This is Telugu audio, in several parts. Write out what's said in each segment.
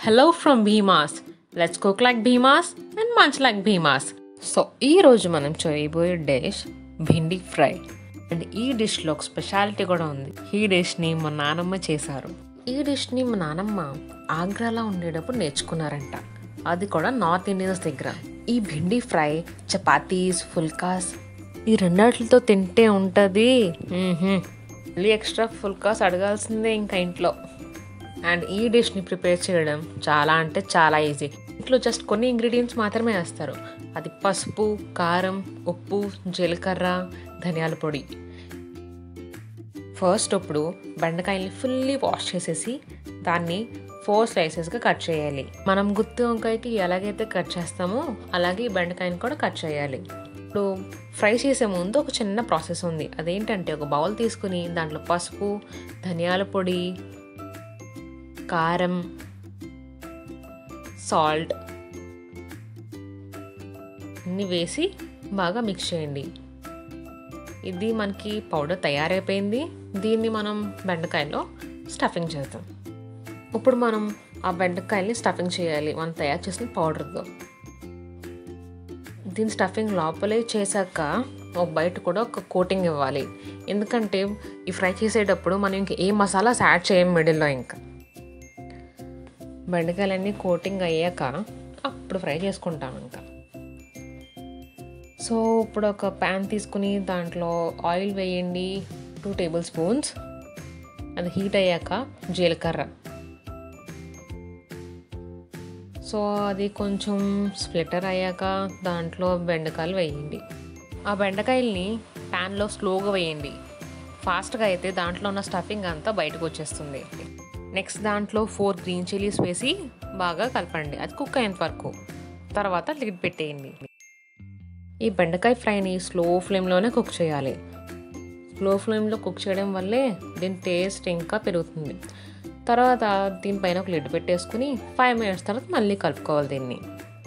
hello from Bhima's let's cook like Bhima's and munch like Bhima's so ఈరోజు మనం చేయబోయే డిష్ భిండి ఫ్రై అండ్ ఈ డిష్లో ఒక స్పెషాలిటీ కూడా ఉంది ఈ డిష్ని మా నానమ్మ చేశారు ఈ డిష్ని మా నానమ్మ ఆగ్రాలో ఉండేటప్పుడు నేర్చుకున్నారంట అది కూడా నార్త్ ఇండియన్స్ దగ్గర ఈ భిండి ఫ్రై చపాతీస్ ఫుల్కాస్ ఈ రెండాటితో తింటే ఉంటుంది మళ్ళీ ఎక్స్ట్రా ఫుల్కాస్ అడగాల్సిందే ఇంకా ఇంట్లో అండ్ ఈ డిష్ని ప్రిపేర్ చేయడం చాలా అంటే చాలా ఈజీ ఇంట్లో జస్ట్ కొన్ని ఇంగ్రీడియంట్స్ మాత్రమే వేస్తారు అది పసుపు కారం ఉప్పు జీలకర్ర ధనియాల పొడి ఫస్ట్ ఇప్పుడు బెండకాయల్ని ఫుల్లీ వాష్ చేసేసి దాన్ని ఫోర్ స్లైసెస్గా కట్ చేయాలి మనం గుత్తి వంకాయకి ఎలాగైతే కట్ చేస్తామో అలాగే ఈ బెండకాయని కూడా కట్ చేయాలి ఇప్పుడు ఫ్రై చేసే ముందు ఒక చిన్న ప్రాసెస్ ఉంది అదేంటంటే ఒక బౌల్ తీసుకుని దాంట్లో పసుపు ధనియాల పొడి కారం సాల్ట్ అన్నీ వేసి బాగా మిక్స్ చేయండి ఇది మనకి పౌడర్ తయారైపోయింది దీన్ని మనం బెండకాయలో స్టఫింగ్ చేద్దాం ఇప్పుడు మనం ఆ బెండకాయల్ని స్టఫింగ్ చేయాలి మనం తయారు చేసిన పౌడర్తో దీని స్టఫింగ్ లోపలే చేశాక ఒక బయట కూడా ఒక కోటింగ్ ఇవ్వాలి ఎందుకంటే ఈ ఫ్రై చేసేటప్పుడు మనం ఇంక ఏ మసాలాస్ యాడ్ చేయం మిడిల్లో ఇంకా బెండకాయలన్నీ కోటింగ్ అయ్యాక అప్పుడు ఫ్రై చేసుకుంటాం ఇంకా సో ఇప్పుడు ఒక ప్యాన్ తీసుకుని దాంట్లో ఆయిల్ వేయండి టూ టేబుల్ స్పూన్స్ అది హీట్ అయ్యాక జీలకర్ర సో అది కొంచెం స్ప్లిటర్ అయ్యాక దాంట్లో బెండకాయలు వేయండి ఆ బెండకాయల్ని ప్యాన్లో స్లోగా వేయండి ఫాస్ట్గా అయితే దాంట్లో ఉన్న స్టఫింగ్ అంతా బయటకు వచ్చేస్తుంది నెక్స్ట్ దాంట్లో ఫోర్ గ్రీన్ చిల్లీస్ వేసి బాగా కలపండి అది కుక్ అయ్యేంత వరకు తర్వాత లిడ్ పెట్టేయండి ఈ బెండకాయ ఫ్రైని స్లో ఫ్లేమ్లోనే కుక్ చేయాలి స్లో ఫ్లేమ్లో కుక్ చేయడం వల్లే దీని టేస్ట్ ఇంకా పెరుగుతుంది తర్వాత దీనిపైన ఒక లిడ్ పెట్టేసుకుని ఫైవ్ మినిట్స్ తర్వాత మళ్ళీ కలుపుకోవాలి దీన్ని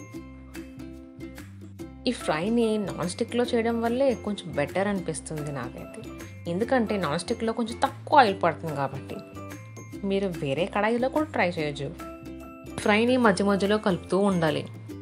ఈ ఫ్రైని నాన్ స్టిక్లో చేయడం వల్లే కొంచెం బెటర్ అనిపిస్తుంది నాకైతే ఎందుకంటే నాన్ స్టిక్లో కొంచెం తక్కువ ఆయిల్ పడుతుంది కాబట్టి మీరు వేరే కడాయిలో కూడా ట్రై చేయొచ్చు ఫ్రైని మధ్య మధ్యలో కలుపుతూ ఉండాలి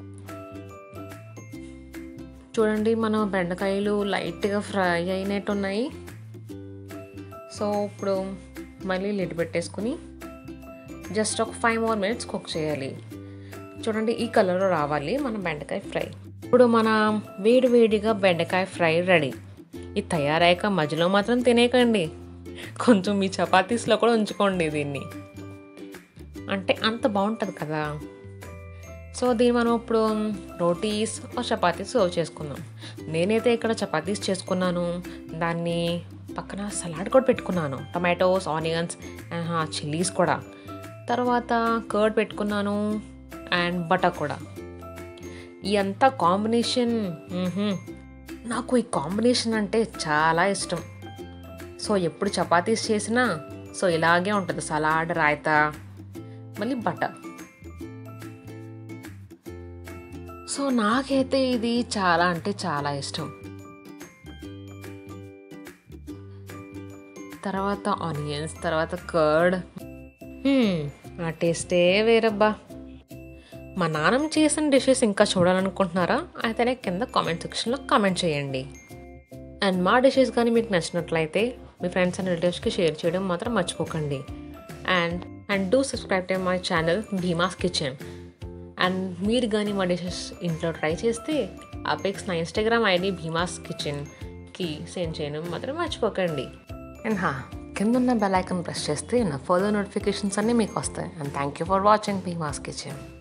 చూడండి మన బెండకాయలు లైట్గా ఫ్రై అయినట్టు ఉన్నాయి సో ఇప్పుడు మళ్ళీ లిడ్ పెట్టేసుకుని జస్ట్ ఒక ఫైవ్ మోర్ మినిట్స్ కుక్ చేయాలి చూడండి ఈ కలర్లో రావాలి మన బెండకాయ ఫ్రై ఇప్పుడు మన వేడి వేడిగా బెండకాయ ఫ్రై రెడీ ఇది తయారయ్యాక మధ్యలో మాత్రం తినేయకండి కొంచెం మీ చపాతీస్లో కూడా ఉంచుకోండి దీన్ని అంటే అంత బాగుంటుంది కదా సో దీన్ని మనం ఇప్పుడు రోటీస్ చపాతీస్ సర్వ్ చేసుకుందాం నేనైతే ఇక్కడ చపాతీస్ చేసుకున్నాను దాన్ని పక్కన సలాడ్ కూడా పెట్టుకున్నాను టమాటోస్ ఆనియన్స్ అండ్ చిల్లీస్ కూడా తర్వాత కర్డ్ పెట్టుకున్నాను అండ్ బటర్ కూడా ఈ అంతా కాంబినేషన్ నాకు ఈ కాంబినేషన్ అంటే చాలా ఇష్టం సో ఎప్పుడు చపాతీస్ చేసినా సో ఇలాగే ఉంటుంది సలాడ్ రాయితా మళ్ళీ బటర్ సో నాకైతే ఇది చాలా అంటే చాలా ఇష్టం తర్వాత ఆనియన్స్ తర్వాత కర్డ్ ఆ టేస్టే వేరబ్బా మా నాన్నమ్మ చేసిన డిషెస్ ఇంకా చూడాలనుకుంటున్నారా అయితేనే కింద కామెంట్ సెక్షన్లో కామెంట్ చేయండి అండ్ మా డిషెస్ కానీ మీకు నచ్చినట్లయితే మీ ఫ్రెండ్స్ అండ్ రిలేటివ్స్కి షేర్ చేయడం మాత్రం మర్చిపోకండి and and do subscribe to my channel Bhima's kitchen and మీరు కానీ మా డిషెస్ ఇంట్లో ట్రై చేస్తే ఆ పిక్స్ నా ఇన్స్టాగ్రామ్ ఐడి భీమాస్ కిచెన్కి సెండ్ చేయడం మాత్రం మర్చిపోకండి అండ్ హా కింద ఉన్న బెల్ ఐకన్ ప్రెస్ చేస్తే నా ఫర్దర్ నోటిఫికేషన్స్ అన్నీ మీకు వస్తాయి and thank you for watching Bhima's kitchen